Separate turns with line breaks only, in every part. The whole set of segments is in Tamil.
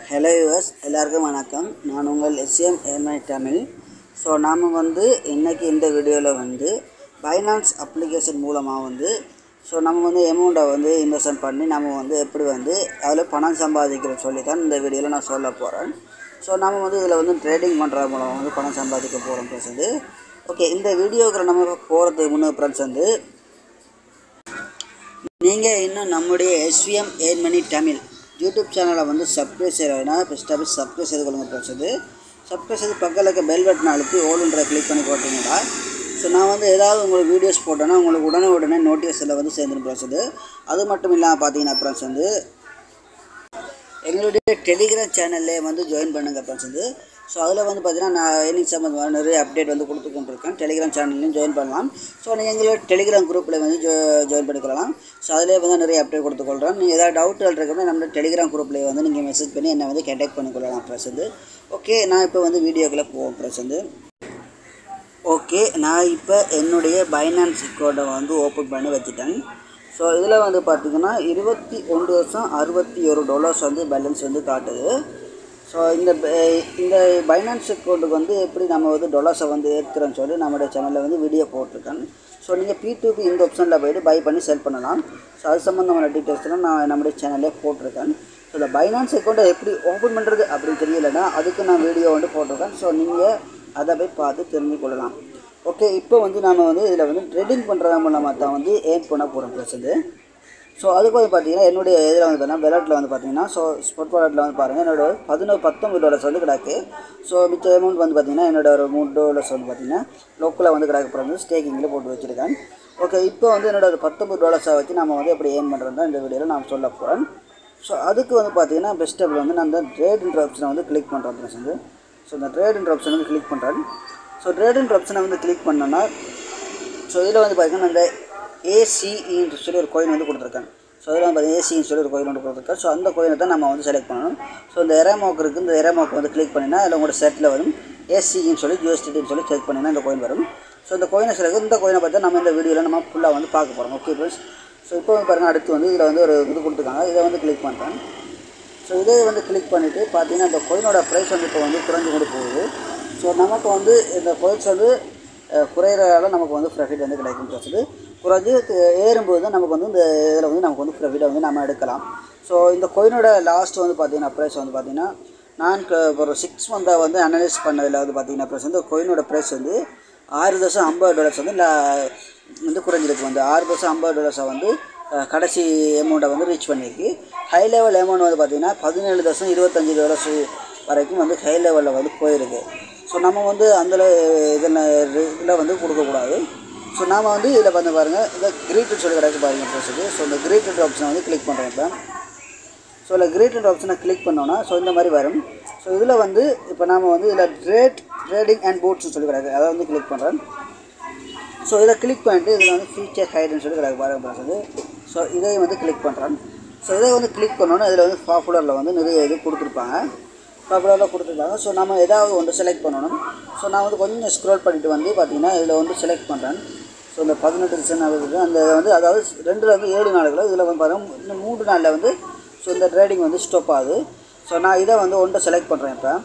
ஹலோ யூஎஸ் எல்லாருக்கும் வணக்கம் நான் உங்கள் எஸ்எம் ஏர்மை தமிழ் ஸோ நாம் வந்து இன்றைக்கி இந்த வீடியோவில் வந்து பைனான்ஸ் அப்ளிகேஷன் மூலமாக வந்து ஸோ நம்ம வந்து அமௌண்ட்டை வந்து இன்வெஸ்ட்மெண்ட் பண்ணி நம்ம வந்து எப்படி வந்து அதில் பணம் சம்பாதிக்கிறோம் சொல்லி தான் இந்த வீடியோவில் நான் சொல்ல போகிறேன் ஸோ நம்ம வந்து இதில் வந்து ட்ரேடிங் பண்ணுறது மூலமாக வந்து பணம் சம்பாதிக்க போகிறோம் ஃப்ரெண்ட்ஸ் வந்து ஓகே இந்த வீடியோக்குள்ள நம்ம போகிறதுக்கு முன்னே ஃப்ரெண்ட்ஸ் வந்து நீங்கள் இன்னும் நம்முடைய எஸ்விஎம் ஏர்மணி தமிழ் யூடியூப் சேனலை வந்து சப்ஸ்கிரைப் செய்யலைன்னா ஃபஸ்ட்டாக சப்ஸ்கிரைப் செய்து கொள்ளுங்க பிரச்சது சப்ஸ்கிரைப் செய்து பக்கத்தில் இருக்க பெல் பட்டன் அழுத்தி ஓலுன்ற கிளிக் பண்ணி போட்டிங்கன்னா ஸோ நான் வந்து ஏதாவது உங்களுக்கு வீடியோஸ் போட்டேன்னா உங்களுக்கு உடனே உடனே நோட்டிஃபிகேஷனில் வந்து சேர்ந்துடும் பிரச்சது அது மட்டும் இல்லாமல் பார்த்தீங்கன்னா ஃப்ரெண்ட்ஸ் வந்து எங்களுடைய டெலிகிராம் சேனல்லே வந்து ஜாயின் பண்ணுங்க ஃப்ரெண்ட்ஸ் வந்து ஸோ அதில் வந்து பார்த்தீங்கன்னா நான் ஏர்னிங் சம்மந்தமான நிறைய அப்டேட் வந்து கொடுத்து கொண்டிருக்கேன் டெலிகிராம் சேனல்லையும் ஜாயின் பண்ணலாம் ஸோ நீங்கள் எங்களுடைய டெலிகிராம் குரூப்பில் வந்து ஜோ ஜாயின் பண்ணிக்கொள்ளலாம் ஸோ அதிலே வந்து நிறைய அப்டேட் கொடுத்துக்கொள்கிறோம் நீங்கள் ஏதாவது டவுட்டுகள் இருக்குன்னா நம்ம டெலிகிராம் குரூப்பில் வந்து நீங்கள் மெசேஜ் பண்ணி என்னை வந்து கான்டாக்ட் பண்ணிக்கொள்ளலாம் ப்ளஸ் வந்து ஓகே நான் இப்போ வந்து வீடியோக்குள்ளே போவோம் ப்ளஸ் வந்து ஓகே நான் இப்போ என்னுடைய பைனான்ஸ் அக்கௌண்ட்டை வந்து ஓப்பன் பண்ணி வச்சுட்டேன் ஸோ இதில் வந்து பார்த்திங்கன்னா இருபத்தி ஒன்று வருஷம் அறுபத்தி ஒரு டாலர்ஸ் வந்து பேலன்ஸ் வந்து காட்டுது ஸோ இந்த ப- இந்த பைனான்ஸ் அக்கௌண்ட்டுக்கு வந்து எப்படி நம்ம வந்து டொலர்ஸை வந்து ஏற்றுறோன்னு சொல்லி நம்மளுடைய சேனலில் வந்து வீடியோ போட்டிருக்கேன் ஸோ நீங்கள் பி டு பி இந்த ஆப்ஷனில் போயிட்டு பை பண்ணி செல் பண்ணலாம் ஸோ அது சம்மந்தமான டீட்டெயில்ஸ்லாம் நான் நம்முடைய சேனல்லே போட்டிருக்கேன் ஸோ இந்த பைனான்ஸ் அக்கௌண்ட்டை எப்படி ஓப்பன் பண்ணுறது அப்படின்னு தெரியலைன்னா அதுக்கு நான் வீடியோ வந்து போட்டிருக்கேன் ஸோ நீங்கள் அதை போய் பார்த்து தெரிஞ்சு கொள்ளலாம் ஓகே இப்போ வந்து நாம் வந்து இதில் வந்து ட்ரெடிங் பண்ணுறது மூலமாக தான் வந்து ஏர்ன் பண்ண போகிறோம் ப்ளஸ் இது ஸோ அதுக்கு வந்து பார்த்தீங்கன்னா என்னுடைய இதில் வந்து பார்த்தீங்கன்னா விளையாட்டில் வந்து பார்த்தீங்கன்னா ஸோ ஸ்போர்ட் வாலெட்டில் வந்து பாருங்கள் என்னோட பதினோரு பத்தொம்பது டாலர்ஸ் வந்து கிடக்கு ஸோ மிச்ச அமௌண்ட் வந்து பார்த்தீங்கன்னா என்னோட ஒரு மூணு டாலர்ஸ் வந்து பார்த்தீங்கன்னா லோக்கலில் வந்து கிடக்கு அப்புறம் வந்து ஸ்டேக்கிங்கில் போட்டு வச்சுருக்கேன் ஓகே இப்போ வந்து என்னோட ஒரு பத்தொம்பது டாலர்ஸை வச்சு நம்ம வந்து எப்படி ஏர்ன் பண்ணுறது தான் இந்த வீடியோவில் நான் சொல்ல போகிறேன் ஸோ அதுக்கு வந்து பார்த்தீங்கன்னா பெஸ்ட் அப்படி வந்து நான் அந்த ட்ரேட்ன்ற ஆப்ஷனை வந்து கிளிக் பண்ணுறேன் ஃப்ரெண்ட்ஸ் வந்து ஸோ இந்த ட்ரேட்ன்ற ஆப்ஷனை வந்து கிளிக் பண்ணுறேன் ஸோ ட்ரேட்ன்ற ஆப்ஷனை வந்து கிளிக் பண்ணோன்னா ஸோ இதில் வந்து பார்த்தீங்கன்னா இந்த ஏசிஇன்னு சொல்லி ஒரு கோயின் வந்து கொடுத்துருக்கேன் ஸோ இதில் வந்து ஏசின்னு சொல்லி ஒரு கோயின் வந்து கொடுத்துருக்கேன் ஸோ அந்த கோயினை தான் நம்ம வந்து செலக்ட் பண்ணணும் ஸோ இந்த எரமோக்கு இருக்குது இந்த எரமோக்கு வந்து கிளிக் பண்ணினா அதில் உங்களோட செட்டில் வரும் ஏசின்னு சொல்லி யூஎஸ்டின்னு சொல்லி செக் பண்ணினா இந்த கோயின் வரும் ஸோ இந்த கோயினை செலக்ட் இந்த கோயினை பார்த்தா நம்ம இந்த வீடியோவில் நம்ம ஃபுல்லாக வந்து பார்க்க போகிறோம் ஓகே ப்ளஸ் ஸோ இப்போ வந்து பாருங்கள் அடுத்து வந்து இதில் வந்து ஒரு இது கொடுத்துருக்காங்க இதை வந்து கிளிக் பண்ணுறேன் ஸோ இதே வந்து கிளிக் பண்ணிவிட்டு பார்த்தீங்கன்னா இந்த கோயினோட ப்ரைஸ் வந்து இப்போ வந்து குறைஞ்சு கொண்டு போகுது ஸோ நமக்கு வந்து இந்த கோயின்ஸ் வந்து அஹ், குறையிறதால நமக்கு வந்து ப்ராஃபிட் வந்து கிடைக்கும் ப்ளஸ் குறைஞ்சு து- ஏறும்போது தான் நமக்கு வந்து இந்த இதில் வந்து நமக்கு வந்து ப்ராஃபிட்டை வந்து நம்ம எடுக்கலாம் ஸோ இந்த கோயினோட லாஸ்ட் வந்து பார்த்தீங்கன்னா ப்ரைஸ் வந்து பார்த்தீங்கன்னா நான் க- ஒரு சிக்ஸ் மந்தாக வந்து அனலைஸ் பண்ணதில் வந்து பார்த்தீங்கன்னா ப்ரைஸ் வந்து கோயினோட ப்ரைஸ் வந்து ஆறு தசம் ஐம்பது டாலர்ஸ் வந்து லா- வந்து குறைஞ்சிருக்கு வந்து ஆறு தசம் ஐம்பது டாலர்ஸை வந்து அஹ், கடைசி அமௌண்ட்டை வந்து ரீச் பண்ணியிருக்கு ஹை லெவல் அமௌண்ட் வந்து பார்த்திங்கன்னா பதினேழு தசம் இருபத்தஞ்சி டாலர்ஸ் வரைக்கும் வந்து ஹை லெவலில் வந்து போயிருக்கு ஸோ நம்ம வந்து அந்த இதில் இதில் வந்து கொடுக்கக்கூடாது ஸோ நாம் வந்து இதில் வந்து பாருங்கள் இந்த கிரீட்டு சொல்லி கிடக்கு பாருங்கள் ப்ளஸுக்கு ஸோ இந்த கிரீட்டட் ஆப்ஷனை வந்து கிளிக் பண்ணுறேன் இப்போ ஸோ இதில் கிரேட்டட் ஆப்ஷனை கிளிக் பண்ணோன்னா ஸோ இந்த மாதிரி வரும் ஸோ இதில் வந்து இப்போ நாம் வந்து இதில் ட்ரேட் ட்ரேடிங் அண்ட் போட்ஸ்னு சொல்லி கிடக்கு அதை வந்து கிளிக் பண்ணுறேன் ஸோ இதை கிளிக் பண்ணிட்டு இதில் வந்து ஃபீச்சர் ஹைடுன்னு சொல்லி கிடக்கு பாருங்க ப்ளஸுக்கு ஸோ இதையும் வந்து கிளிக் பண்ணுறேன் ஸோ இதை வந்து கிளிக் பண்ணோன்னா இதில் வந்து பாப்புலரில் வந்து நிறைய இது கொடுத்துருப்பாங்க பாப்புலரில் கொடுத்துருக்காங்க ஸோ நம்ம ஏதாவது ஒன்று செலக்ட் பண்ணணும் ஸோ நான் வந்து கொஞ்சம் ஸ்க்ரோல் பண்ணிட்டு வந்து பார்த்தீங்கன்னா இதில் வந்து செலக்ட் பண்ணுறேன் ஸோ இந்த பதினெட்டு டிசைன் ஆகுது அந்த வந்து அதாவது ரெண்டுல வந்து ஏழு நாளுக்குள்ள இதில் வந்து பாருங்கள் இன்னும் மூன்று நாளில் வந்து ஸோ இந்த ட்ரேடிங் வந்து ஸ்டாப் ஆகுது ஸோ நான் இதை வந்து ஒன்றை செலக்ட் பண்ணுறேன் இப்போ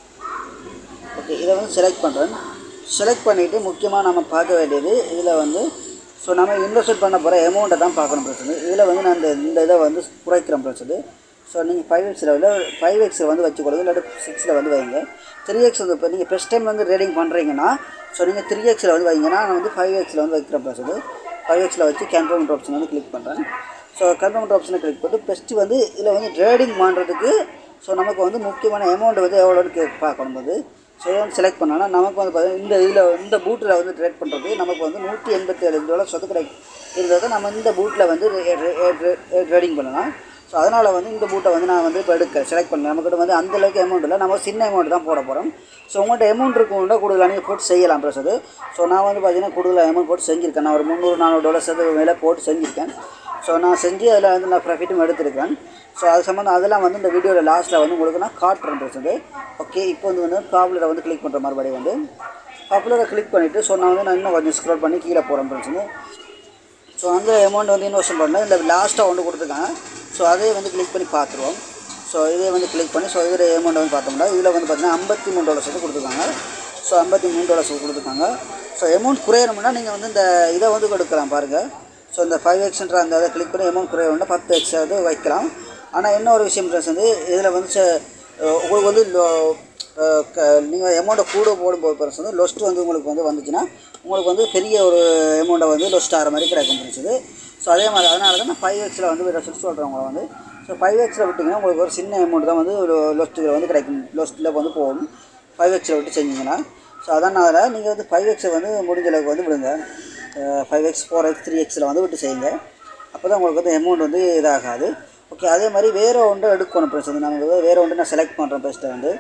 ஓகே இதை வந்து செலக்ட் பண்ணுறேன் செலக்ட் பண்ணிவிட்டு முக்கியமாக நம்ம பார்க்க வேண்டியது இதில் வந்து ஸோ நம்ம இன்வெஸ்ட் பண்ண போகிற அமௌண்ட்டை தான் பார்க்கணும் பிரச்சனை இதில் வந்து நான் இந்த இந்த இதை வந்து குறைக்கிறேன் பிரச்சனை ஸோ நீங்கள் ஃபைவ் எக்ஸில் வந்து ஃபைவ் எக்ஸில் வந்து வச்சு கொடுங்க இல்லாட்டி சிக்ஸில் வந்து வைங்க த்ரீ எக்ஸ் வந்து இப்போ நீங்கள் ஃபஸ்ட் டைம் வந்து ரேடிங் பண்ணுறீங்கன்னா ஸோ நீங்கள் த்ரீ எக்ஸில் வந்து வைங்கன்னா நான் வந்து ஃபைவ் எக்ஸில் வந்து வைக்கிறேன் பிரச்சனை ஃபைவ் எக்ஸில் வச்சு கண்ட்ரோல் ஆப்ஷன் வந்து கிளிக் பண்ணுறேன் ஸோ கண்ட்ரோல் ஆப்ஷனை கிளிக் பண்ணிட்டு ஃபஸ்ட்டு வந்து இதில் வந்து ட்ரேடிங் பண்ணுறதுக்கு ஸோ நமக்கு வந்து முக்கியமான அமௌண்ட் வந்து எவ்வளோன்னு கே பார்க்கணும் அது ஸோ இதை வந்து செலக்ட் பண்ணோன்னா நமக்கு வந்து பார்த்தீங்கன்னா இந்த இதில் இந்த பூட்டில் வந்து ட்ரேட் பண்ணுறது நமக்கு வந்து நூற்றி எண்பத்தி ஏழு டாலர் சொத்து கிடைக்கும் இருந்ததை நம்ம இந்த பூட்டில் வந்து ட்ரேடிங் பண்ணலாம் ஸோ அதனால் வந்து இந்த பூட்டை வந்து நான் வந்து இப்போ எடுக்க செலக்ட் பண்ணேன் நம்மக்கிட்ட வந்து அந்த அளவுக்கு அமௌண்ட் இல்லை நம்ம சின்ன அமௌண்ட் தான் போட போகிறோம் ஸோ உங்கள்கிட்ட அமௌண்ட் இருக்கும்னா கூடுதலாக நீங்கள் போட்டு செய்யலாம் ப்ளஸ் அது ஸோ நான் வந்து பார்த்தீங்கன்னா கூடுதலாக அமௌண்ட் போட்டு செஞ்சுருக்கேன் நான் ஒரு முந்நூறு நானூறு டாலர்ஸ் அது மேலே போட்டு செஞ்சுருக்கேன் ஸோ நான் செஞ்சு அதில் வந்து நான் ப்ராஃபிட்டும் எடுத்திருக்கேன் ஸோ அது சம்மந்தம் அதெல்லாம் வந்து இந்த வீடியோவில் லாஸ்ட்டில் வந்து உங்களுக்கு நான் காட்டுறேன் ப்ளஸ் வந்து ஓகே இப்போ வந்து வந்து பாப்புலரை வந்து கிளிக் பண்ணுற மறுபடியும் வந்து பாப்புலரை கிளிக் பண்ணிவிட்டு ஸோ நான் வந்து நான் இன்னும் கொஞ்சம் ஸ்க்ரோல் பண்ணி கீழே போகிறேன் ப்ளஸ் வந்து ஸோ அந்த அமௌண்ட் வந்து இன்வெஸ்ட் பண்ணேன் இந்த லாஸ்ட்டாக ஒன்று கொடுத்துருக்காங்க ஸோ அதே வந்து கிளிக் பண்ணி பார்த்துருவோம் ஸோ இதே வந்து கிளிக் பண்ணி ஸோ இதில் அமௌண்ட் வந்து பார்த்தோம்னா இதில் வந்து பார்த்தீங்கன்னா ஐம்பத்தி மூணு டாலர்ஸ் வந்து கொடுத்துருக்காங்க ஸோ ஐம்பத்தி மூணு டாலர்ஸ் கொடுத்துருக்காங்க ஸோ அமௌண்ட் குறையணும்னா நீங்கள் வந்து இந்த இதை வந்து கொடுக்கலாம் பாருங்கள் ஸோ இந்த ஃபைவ் எக்ஸ்ன்ற அந்த இதை கிளிக் பண்ணி அமௌண்ட் குறையணும்னா பத்து எக்ஸ் வந்து வைக்கலாம் ஆனால் என்ன ஒரு விஷயம் ஃப்ரெண்ட்ஸ் வந்து இதில் வந்து ச- உங்களுக்கு வந்து நீங்கள் அமௌண்ட்டை கூட போடும்போது ஃப்ரெண்ட்ஸ் வந்து லொஸ்ட் வந்து உங்களுக்கு வந்து வந்துச்சுன்னா உங்களுக்கு வந்து பெரிய ஒரு அமௌண்ட்டை வந்து லொஸ்ட் ஆகிற மாதிரி கிடைக்கும் ஃப்ரெண்ட்ஸ் ஸோ அதே மாதிரி அதனால தான் நான் ஃபைவ் எக்ஸில் வந்து விட சொல்லி சொல்கிறேன் உங்களை வந்து ஸோ ஃபைவ் எக்ஸில் விட்டிங்கன்னா உங்களுக்கு ஒரு சின்ன அமௌண்ட் தான் வந்து ஒரு லொஸ்ட்டில் வந்து கிடைக்கும் லொஸ்ட்டில் வந்து போகும் ஃபைவ் எக்ஸில் விட்டு செஞ்சீங்கன்னா ஸோ அதனால் நீங்கள் வந்து ஃபைவ் எக்ஸை வந்து முடிஞ்ச அளவுக்கு வந்து விடுங்க five X four X three எக்ஸில் வந்து விட்டு செய்யுங்க அப்போ தான் உங்களுக்கு வந்து அமௌண்ட் வந்து இதாகாது ஓகே அதே மாதிரி வேறு ஒன்று எடுக்கணும் பிரச்சனை நம்ம வந்து வேறு ஒன்று நான் செலக்ட் பண்ணுறேன் ஃபஸ்ட்டு வந்து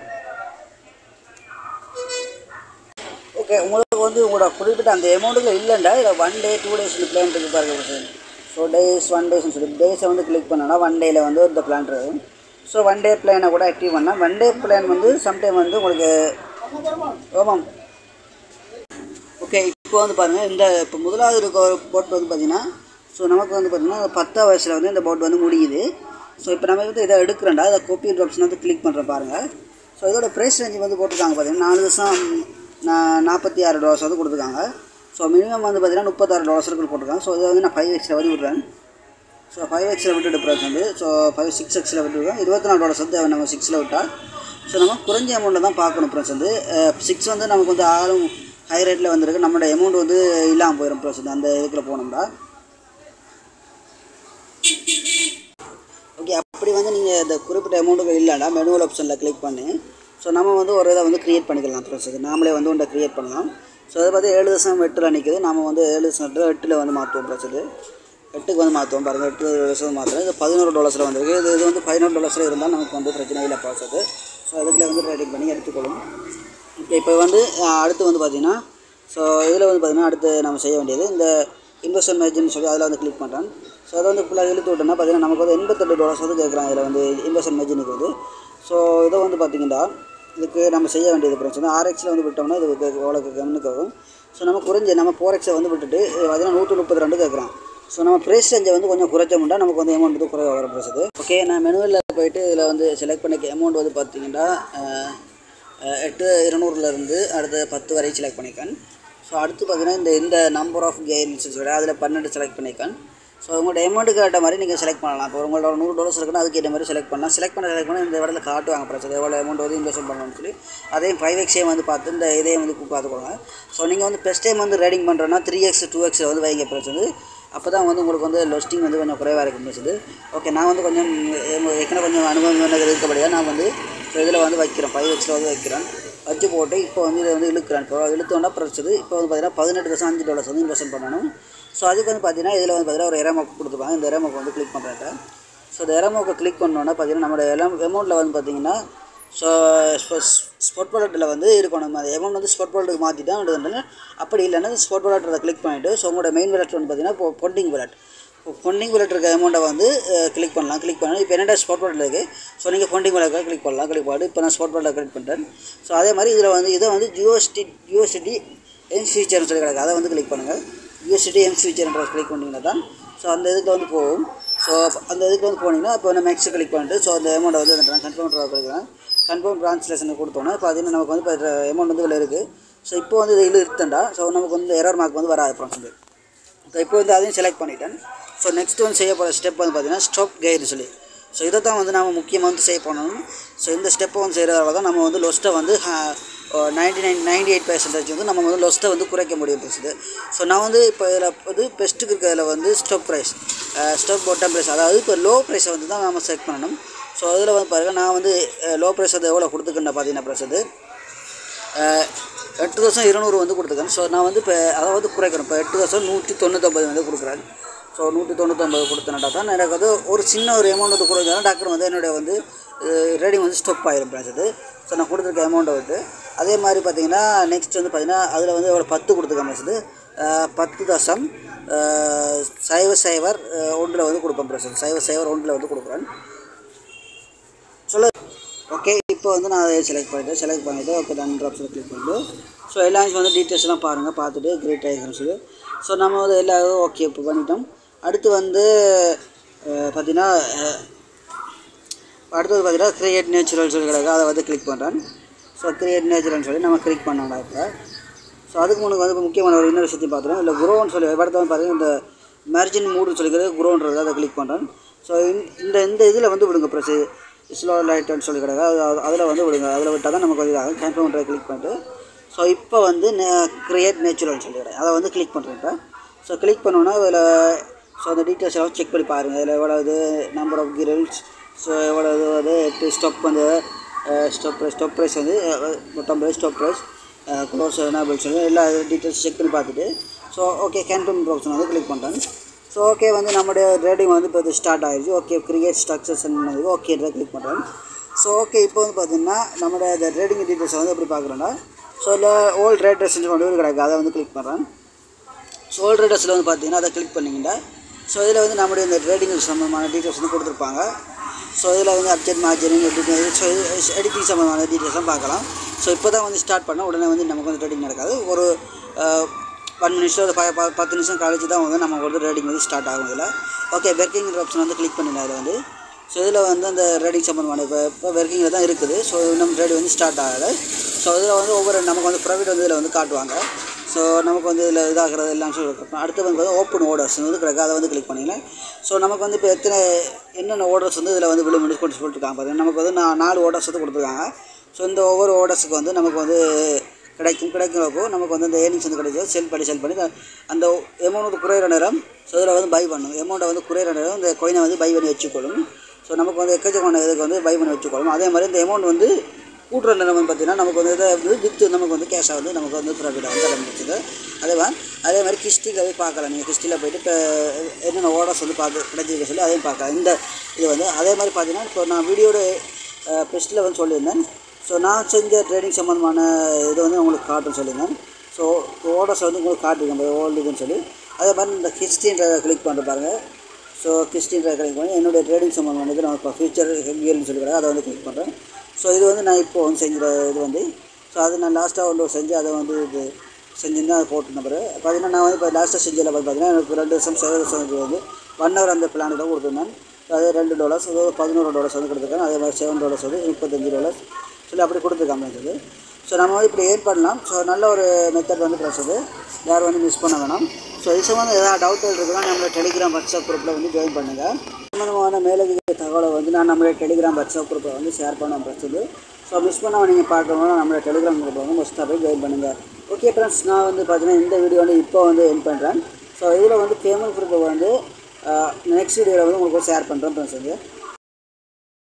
ஓகே உங்களுக்கு வந்து உங்களோட குறிப்பிட்ட அந்த அமௌண்ட்டில் இல்லைண்டா இல்லை one day two days plan இருக்கு பாருங்க பிரச்சனை ஸோ டேஸ் ஒன் டேஸ்னு சொல்லி டேஸை வந்து கிளிக் பண்ணோன்னா ஒன் டேயில் வந்து இந்த பிளான் இருக்கும் ஸோ ஒன் டே பிளானை கூட ஆக்டிவ் பண்ணலாம் ஒன் டே பிளான் வந்து சம்டைம் வந்து உங்களுக்கு ஆமாம் ஓகே இப்போ வந்து பாருங்கள் இந்த இப்போ முதலாவது இருக்க ஒரு போட் வந்து பார்த்தீங்கன்னா ஸோ நமக்கு வந்து பார்த்தீங்கன்னா பத்தாம் வயசில் வந்து இந்த போட் வந்து முடியுது ஸோ இப்போ நம்ம வந்து இதை எடுக்கிறேன்டா அதை கோப்பி ஆப்ஷன் வந்து கிளிக் பண்ணுறேன் பாருங்கள் ஸோ இதோட ப்ரைஸ் ரேஞ்சு வந்து போட்டிருக்காங்க பார்த்தீங்கன்னா நாலு வருஷம் நான் நாற்பத்தி ஆறு டாலர்ஸ் வந்து கொடுத்துருக்காங்க ஸோ மினிமம் வந்து பார்த்தீங்கன்னா முப்பத்தாறு டாலர்ஸுக்கு போட்டிருக்காங்க ஸோ இதை வந்து நான் ஃபைவ் எக்ஸில் வந்து விடுறேன் ஸோ ஃபைவ் எக்ஸில் விட்டுட்டு ப்ரைஸ் வந்து ஸோ ஃபைவ் சிக்ஸ் எக்ஸில் விட்டுருக்கோம் இருபத்தி நாலு டாலர்ஸ் வந்து நம்ம சிக்ஸில் விட்டால் ஸோ நம்ம குறைஞ்ச அமௌண்ட்டில் தான் பார்க்கணும் ப்ரைஸ் வந்து சிக்ஸ் வந்து நமக்கு வந்து ஆளும் ஹை ரேட்டில் வந்திருக்கு நம்மளோட அமௌண்ட் வந்து இல்லாமல் போயிடும் ப்ரைஸ் வந்து அந்த இதுக்குள்ள போனோம்னா ஓகே அப்படி வந்து நீங்கள் இந்த குறிப்பிட்ட அமௌண்ட்டுக்கு இல்லைனா மெனுவல் ஆப்ஷனில் கிளிக் பண்ணி ஸோ நம்ம வந்து ஒரு இதை வந்து க்ரியேட் பண்ணிக்கலாம் ப்ளஸ் இது நாமளே வந்து ஒன்றை க்ரியேட் பண்ணலாம் ஸோ அதை பார்த்து ஏழு வருஷம் எட்டில் நிற்குது நம்ம வந்து ஏழு வருஷம் எட்டு எட்டில் வந்து மாற்றுவோம் ப்ளஸ் இது எட்டுக்கு வந்து மாற்றுவோம் பாருங்கள் எட்டு வருஷம் மாற்றுறோம் இது பதினோரு டாலர்ஸில் வந்திருக்கு இது இது வந்து பதினோரு டாலர்ஸில் இருந்தால் நமக்கு வந்து பிரச்சனை இல்லை ப்ளஸ் அது ஸோ அதுக்குள்ளே வந்து ட்ரேடிங் பண்ணி எடுத்துக்கொள்ளும் இப்போ இப்போ வந்து அஹ், அடுத்து வந்து பார்த்தீங்கன்னா ஸோ இதில் வந்து பார்த்தீங்கன்னா அடுத்து நம்ம செய்ய வேண்டியது இந்த இன்வெஸ்ட்மெண்ட் மேஜர்னு சொல்லி அதில் வந்து கிளிக் பண்ணுறேன் ஸோ அதை வந்து ஃபுல்லாக இழுத்து விட்டோம்னா பார்த்தீங்கன்னா நமக்கு வந்து எண்பத்தெட்டு டாலர்ஸ் வந்து கேட்குறாங்க இதில் வந்து இன்வெஸ்ட்மெண்ட் மேஜர்னுக்கு வந்து ஸோ இதை வந்து பார்த்தீங்கன்னா இதுக்கு நம்ம செய்ய வேண்டியது பிரச்சனை ஆர்எக்ஸில் வந்து விட்டோம்னா இது எவ்வளோ கம்மிக்கு ஆகும் ஸோ நம்ம குறைஞ்ச நம்ம ஃபோர் எக்ஸை வந்து விட்டுட்டு இது பார்த்தீங்கன்னா நூற்றி முப்பத்தி ரெண்டு கேட்குறான் ஸோ நம்ம ப்ரைஸ் ரேஞ்சை வந்து கொஞ்சம் குறைச்சோம்னா நமக்கு வந்து அமௌண்ட் வந்து குறைவாக வர பிரச்சது ஓகே நான் மெனுவில் போயிட்டு இதில் வந்து செலக்ட் பண்ணிக்க அமௌண்ட் வந்து பார்த்தீங்கன்னா அஹ், அஹ், எட்டு இருநூறுலேருந்து அடுத்து பத்து வரை செலக்ட் பண்ணிக்கேன் ஸோ அடுத்து பார்த்தீங்கன்னா இந்த இந்த நம்பர் ஆஃப் கெயின்ஸ் சொல்லி அதில் பன்னெண்டு செலக்ட் பண்ணிக்கேன் ஸோ உங்களோட அமௌண்ட்டுக்கு ஏற்ற மாதிரி நீங்கள் செலக்ட் பண்ணலாம் இப்போ உங்களோட நூறு டாலர்ஸ் இருக்குன்னா அதுக்கு ஏற்ற மாதிரி செலக்ட் பண்ணலாம் செலக்ட் பண்ண செலக்ட் பண்ண இந்த இடத்துல காட்டுவாங்க பிரச்சனை எவ்வளோ அமௌண்ட் வந்து இன்வெஸ்ட் பண்ணணும்னு சொல்லி அதையும் ஃபைவ் எக்ஸையும் வந்து பார்த்து இந்த இதையும் வந்து பார்த்துக்கோங்க ஸோ நீங்கள் வந்து ஃபஸ்ட் டைம் வந்து ரைடிங் பண்ணுறோன்னா த்ரீ எக்ஸ் டூ எக்ஸ் வந்து வைங்க பிரச்சனை அப்போ தான் வந்து உங்களுக்கு வந்து லொஸ்டிங் வந்து கொஞ்சம் குறைவாக இருக்கும் பிரச்சனை ஓகே நான் வந்து கொஞ்சம் ஏ- ஏற்கனவே கொஞ்சம் அனுபவம் இருக்கபடியாக நான் வந்து இதில் வந்து வைக்கிறேன் ஃபைவ் எக்ஸில் வந்து வைக்கிறேன் வச்சு போட்டு இப்போ வந்து இதை வந்து இழுக்கிறேன் இப்போ இழுத்தோன்னா பிரச்சது இப்போ வந்து பார்த்தீங்கன்னா பதினெட்டு தசம் அஞ்சு டாலர்ஸ் வந்து இன்வெஸ்ட் பண்ணணும் ஸோ அதுக்கு வந்து பார்த்தீங்கன்னா இதில் வந்து பார்த்தீங்கன்னா ஒரு எரமோக்கு கொடுத்துருப்பாங்க இந்த எரமோக்கு வந்து கிளிக் பண்ணுறேன் ஸோ இந்த எரமோக்கை கிளிக் பண்ணோன்னா பார்த்தீங்கன்னா நம்மளோட எலம் அமௌண்ட்டில் வந்து பார்த்தீங்கன்னா ஸோ ஸ்போர்ட் ப்ராடக்ட்டில் வந்து இருக்கணும் அந்த அமௌண்ட் வந்து ஸ்போர்ட் ப்ராடக்ட்டுக்கு மாற்றிட்டா அப்படி இல்லைன்னா ஸ்போர்ட் ப்ராடக்ட்டை கிளிக் பண்ணிவிட்டு ஸோ உங்களோட மெயின் விளையாட்டு வந்து பார்த்தீங்கன்னா இப்போ பொண்டிங் விளையாட் ஃபண்டிங் விளையாட்டு இருக்க அமௌண்ட்டை வந்து கிளிக் பண்ணலாம் கிளிக் பண்ணி இப்போ என்னடா ஸ்பாட் பாட்டில் இருக்குது ஸோ நீங்கள் ஃபண்டிங் விளையாட்டு கிளிக் பண்ணலாம் கிளிக் பண்ணி இப்போ நான் ஸ்பாட் பாட்டில் கிளிக் பண்ணுறேன் ஸோ அதே மாதிரி இதில் வந்து இதை வந்து ஜியோஸ்டி ஜியோசிட்டி எம் ஃபீச்சர்னு சொல்லி கிடக்கு அதை வந்து கிளிக் பண்ணுங்கள் ஜியோசிட்டி எம் ஃபீச்சர்ன்ற கிளிக் பண்ணிங்கன்னா தான் ஸோ அந்த இதுக்கு வந்து போகும் ஸோ அந்த இதுக்கு வந்து போனீங்கன்னா இப்போ நம்ம நெக்ஸ்ட் கிளிக் பண்ணிட்டு ஸோ அந்த அமௌண்ட்டை வந்து என்ன கன்ஃபார்ம் கொடுக்குறேன் கன்ஃபார்ம் ட்ரான்ஸ்லேஷன் கொடுத்தோன்னா பார்த்தீங்கன்னா நமக்கு வந்து இப்போ அமௌண்ட் வந்து இதில் இருக்குது ஸோ இப்போ வந்து இது இழுத்தண்டா ஸோ நமக்கு வந்து எரர் மார்க் வந்து வராது அப்புறம் சொல்லி ஸோ இப்போ வந்து அதையும் செலக்ட் பண்ணிட்டேன் ஸோ நெக்ஸ்ட் வந்து செய்ய போகிற ஸ்டெப் வந்து பார்த்தீங்கன்னா ஸ்டாப் கைடு சொல்லி ஸோ இதை தான் வந்து நம்ம முக்கியமாக வந்து செய்ய பண்ணணும் ஸோ இந்த ஸ்டெப்பை வந்து செய்கிறதால தான் நம்ம வந்து லொஸ்ட்டை வந்து ninety nine ninety eight percentage வந்து நம்ம வந்து லொஸ்ட்டை வந்து குறைக்க முடியும் பேசுது ஸோ நான் வந்து இப்போ இதில் வந்து பெஸ்ட்டுக்கு இருக்கிறதுல வந்து stop price stop bottom price அதாவது இப்போ லோ ப்ரைஸை வந்து தான் நம்ம செலக்ட் பண்ணணும் ஸோ அதில் வந்து பாருங்கள் நான் வந்து லோ ப்ரைஸ் வந்து எவ்வளோ கொடுத்துருக்கேன் பார்த்தீங்கன்னா ப்ரைஸ் வந்து அஹ், எட்டு தௌசண்ட் இருநூறு வந்து கொடுத்துருக்கேன் ஸோ நான் வந்து இப்போ அதை வந்து குறைக்கிறேன் இப்போ எட்டு தௌசண்ட் நூற்றி தொண்ணூற்றொம்பது வந்து கொடுக்குறேன் ஸோ நூற்றி தொண்ணூற்றொம்பது கொடுத்தனாட்டா தான் எனக்கு வந்து ஒரு சின்ன ஒரு அமௌண்ட் வந்து கொடுத்தாலும் டாக்டர் வந்து என்னுடைய வந்து ரேடிங் வந்து ஸ்டாப் ஆகிரும் ப்ரைஸ் அது ஸோ நான் கொடுத்துருக்க அமௌண்ட்டை விட்டு அதே மாதிரி பார்த்தீங்கன்னா நெக்ஸ்ட் வந்து பார்த்தீங்கன்னா அதில் வந்து எவ்வளோ பத்து கொடுத்துருக்கேன் ப்ரைஸ் இது அஹ், பத்து தசம் அஹ், சைவ சைவர் ஒன்றில் வந்து கொடுப்பேன் ப்ரைஸ் சைவ சைவர் ஒன்றில் வந்து கொடுக்குறேன் சொல்ல ஓகே இப்போ வந்து நான் அதை செலக்ட் பண்ணிவிட்டு செலக்ட் பண்ணிவிட்டு ஓகே டன் ஆப்ஷனில் கிளிக் பண்ணிட்டு ஸோ எல்லா வந்து டீட்டெயில்ஸ்லாம் பாருங்கள் பார்த்துட்டு கிரேட் ஆகிருக்குன்னு சொல்லி ஸோ நம்ம வந்து எல்லா ஓகே இப்போ பண்ணிட்டோம் அடுத்து வந்து அஹ், பார்த்தீங்கன்னா அடுத்தது பார்த்தீங்கன்னா கிரியேட் நேச்சுரல் சொல்லி கிடக்கு அதை வந்து கிளிக் பண்ணுறேன் ஸோ கிரியேட் நேச்சுரல்னு சொல்லி நம்ம கிளிக் பண்ணோம்டா இப்போ ஸோ அதுக்கு முன்னாடி வந்து இப்போ முக்கியமான ஒரு இன்னொரு விஷயத்தையும் பார்த்துருவோம் இல்லை குரோன்னு சொல்லி அடுத்த வந்து பார்த்தீங்கன்னா இந்த மெர்ஜின் மூடுன்னு சொல்லிக்கிறது குரோன்றது அதை கிளிக் பண்ணுறேன் ஸோ இந்த இந்த இதில் வந்து விடுங்க ப்ரெஸ் ஸ்லோ லைட்டுன்னு சொல்லி கிடக்கு அது அதில் வந்து விடுங்க அதில் விட்டால் தான் நமக்கு வந்து இதாகும் கேன்சல் பண்ணுறதை கிளிக் பண்ணிட்டு ஸோ இப்போ வந்து கிரியேட் நேச்சுரல்னு சொல்லி கிடக்கு அதை வந்து கிளிக் பண்ணுறேன் இப்போ ஸோ கிளிக் பண்ணோன்னா அதில் ஸோ அந்த டீட்டெயில்ஸ் எல்லாம் செக் பண்ணி பாருங்கள் இதில் எவ்வளோ இது நம்பர் ஆஃப் கிரில்ஸ் ஸோ எவ்வளோ இது வந்து எப்படி ஸ்டாப் வந்து ஸ்டாப் ப்ரைஸ் ஸ்டாப் ப்ரைஸ் வந்து மொத்தம் ப்ரைஸ் ஸ்டாப் ப்ரைஸ் க்ளோஸ் என்ன சொல்லி எல்லா டீட்டெயில்ஸ் செக் பண்ணி பார்த்துட்டு ஸோ ஓகே கேன்டன் ப்ரௌசன் வந்து கிளிக் பண்ணுறேன் ஸோ ஓகே வந்து நம்மளுடைய ரேட்டிங் வந்து இப்போ ஸ்டார்ட் ஆகிடுச்சு ஓகே கிரியேட் ஸ்ட்ரக்சர்ஸ் ஓகேன்றதை கிளிக் பண்ணுறேன் ஸோ ஓகே இப்போ வந்து பார்த்தீங்கன்னா நம்மளோட இந்த ரேட்டிங் டீட்டெயில்ஸ் வந்து எப்படி பார்க்குறோன்னா ஸோ இல்லை ஓல்ட் ரேட்டர்ஸ் கொண்டு வந்து கிடக்கு அதை வந்து கிளிக் பண்ணுறேன் ஸோ ஓல்ட் ரேட்டர்ஸில் வந்து பார்த்தீங்கன்னா அதை கிளிக் பண்ணிங்கன்னா ஸோ இதில் வந்து நம்முடைய இந்த ட்ரேடிங் சம்மந்தமான டீட்டெயில்ஸ் வந்து கொடுத்துருப்பாங்க ஸோ இதில் வந்து அப்ஜெக்ட் மார்ஜினிங் டீட்டெயில் ஸோ எடிட்டிங் சம்மந்தமான டீட்டெயில்ஸ்லாம் பார்க்கலாம் ஸோ இப்போ தான் வந்து ஸ்டார்ட் பண்ணால் உடனே வந்து நமக்கு வந்து ட்ரேடிங் நடக்காது ஒரு ஒன் மினிட்ஸோ ஒரு ப பத்து நிமிஷம் கழிச்சு தான் வந்து நமக்கு வந்து ரேடிங் வந்து ஸ்டார்ட் ஆகும் இதில் ஓகே வெர்க்கிங் ஆப்ஷன் வந்து கிளிக் பண்ணிடலாம் இதில் வந்து ஸோ இதில் வந்து அந்த ரேடிங் சம்மந்தமான இப்போ இப்போ வெர்க்கிங்கில் தான் இருக்குது ஸோ நம்ம ரேடி வந்து ஸ்டார்ட் ஆகலை ஸோ இதில் வந்து ஒவ்வொரு நமக்கு வந்து ப்ராஃபிட் வந்து இதில் வந்து காட்டுவாங்க ஸோ நமக்கு வந்து இதில் இதாகிறது எல்லாம் சொல்லி கொடுப்போம் அடுத்து வந்து ஓப்பன் ஓர்டர்ஸ் வந்து கிடக்கு அதை வந்து கிளிக் பண்ணிக்கலாம் ஸோ நமக்கு வந்து இப்போ எத்தனை என்னென்ன ஓர்டர்ஸ் வந்து இதில் வந்து விழும் கொண்டு சொல்லிட்டுருக்காங்க பாருங்கள் நமக்கு வந்து நான் நாலு ஓர்டர்ஸ் வந்து கொடுத்துருக்காங்க ஸோ இந்த ஒவ்வொரு ஓர்டர்ஸுக்கு வந்து நமக்கு வந்து கிடைக்கும் கிடைக்கிறப்போ நமக்கு வந்து அந்த ஏர்னிங்ஸ் வந்து கிடைக்கும் செல் பண்ணி செல் பண்ணி அந்த எமௌண்ட் வந்து குறையிற நேரம் ஸோ இதில் வந்து பை பண்ணும் எமௌண்ட்டை வந்து குறையிற நேரம் இந்த கோயினை வந்து பை பண்ணி வச்சுக்கொள்ளும் ஸோ நமக்கு வந்து எக்கச்சக்கமான இதுக்கு வந்து பை பண்ணி வச்சுக்கொள்ளும் அதே மாதிரி இந்த அமௌண்ட் வந்து கூட்டுற நேரம் வந்து பார்த்திங்கன்னா நமக்கு வந்து இதை வந்து வித்து நமக்கு வந்து கேஷாக வந்து நமக்கு வந்து ப்ராஃபிட்டாக வந்து ஆரம்பிச்சது அதே மாதிரி அதே மாதிரி கிஸ்டியில் போய் பார்க்கலாம் நீங்கள் கிஸ்டியில் போயிட்டு இப்போ என்னென்ன ஓடர்ஸ் வந்து பார்த்து கிடைச்சிருக்க சொல்லி அதையும் பார்க்கலாம் இந்த இது வந்து அதே மாதிரி பார்த்தீங்கன்னா இப்போ நான் வீடியோட பெஸ்ட்டில் வந்து சொல்லியிருந்தேன் ஸோ நான் செஞ்ச ட்ரேடிங் சம்மந்தமான இது வந்து உங்களுக்கு காட்டுன்னு சொல்லியிருந்தேன் ஸோ ஓடர்ஸ் வந்து உங்களுக்கு காட்டிருக்கேன் ஓல்டு இதுன்னு சொல்லி அதே மாதிரி இந்த ஹிஸ்ட்ரின்ற கிளிக் பண்ணிட்டு பாருங்கள் ஸோ கிறிஸ்டின் கிளிக் பண்ணி என்னுடைய ட்ரேடிங் சம்மந்தமானது நான் இப்போ ஃபியூச்சர் கியர்னு சொல்லி அதை வந்து கிளிக் பண்ணுறேன் ஸோ இது வந்து நான் இப்போ வந்து செஞ்ச இது வந்து ஸோ அது நான் லாஸ்ட்டாக வந்து செஞ்சு அதை வந்து இது செஞ்சுருந்தேன் அதை போட்டு நம்பர் பார்த்தீங்கன்னா நான் வந்து இப்போ லாஸ்ட்டாக செஞ்சதில் பார்த்தீங்கன்னா எனக்கு ரெண்டு வருஷம் சேவை வருஷம் வந்து ஒன் ஹவர் அந்த பிளான் தான் கொடுத்துருந்தேன் அது ரெண்டு டாலர்ஸ் அது பதினோரு டாலர்ஸ் வந்து கொடுத்துருக்கேன் அதே மாதிரி செவன் டாலர்ஸ் வந்து முப்பத்தஞ்சு டாலர்ஸ் சொல்லி அப்படி கொடுத்துருக்காங்க சொல்லி ஸோ நம்ம வந்து இப்படி ஏர்ன் பண்ணலாம் ஸோ நல்ல ஒரு மெத்தட் வந்து கிடச்சது யாரும் வந்து மிஸ் பண்ண வேணாம் ஸோ இது சம்மந்தம் ஏதாவது டவுட் இருக்குன்னா நம்மளோட டெலிகிராம் வாட்ஸ்அப் குரூப்பில் வந்து ஜாயின் பண்ணுங்கள் சம்மந்தமான மேலதிக தகவலை வந்து நான் நம்மளுடைய டெலிகிராம் வாட்ஸ்அப் குரூப்பை வந்து ஷேர் பண்ண பிரச்சது ஸோ மிஸ் பண்ணாமல் நீங்கள் பார்க்கணும்னா நம்மளோட டெலிகிராம் குரூப்பை வந்து மஸ்ட்டாக போய் ஜாயின் பண்ணுங்கள் ஓகே ஃப்ரெண்ட்ஸ் நான் வந்து பார்த்தீங்கன்னா இந்த வீடியோ வந்து இப்போ வந்து என் பண்ணுறேன் ஸோ இதில் வந்து பேமெண்ட் குரூப்பை வந்து நெக்ஸ்ட் வீடியோவில் வந்து உங்களுக்கு ஷேர் பண்ணுறேன் ஃப்ரெண்ட்ஸ் வந்து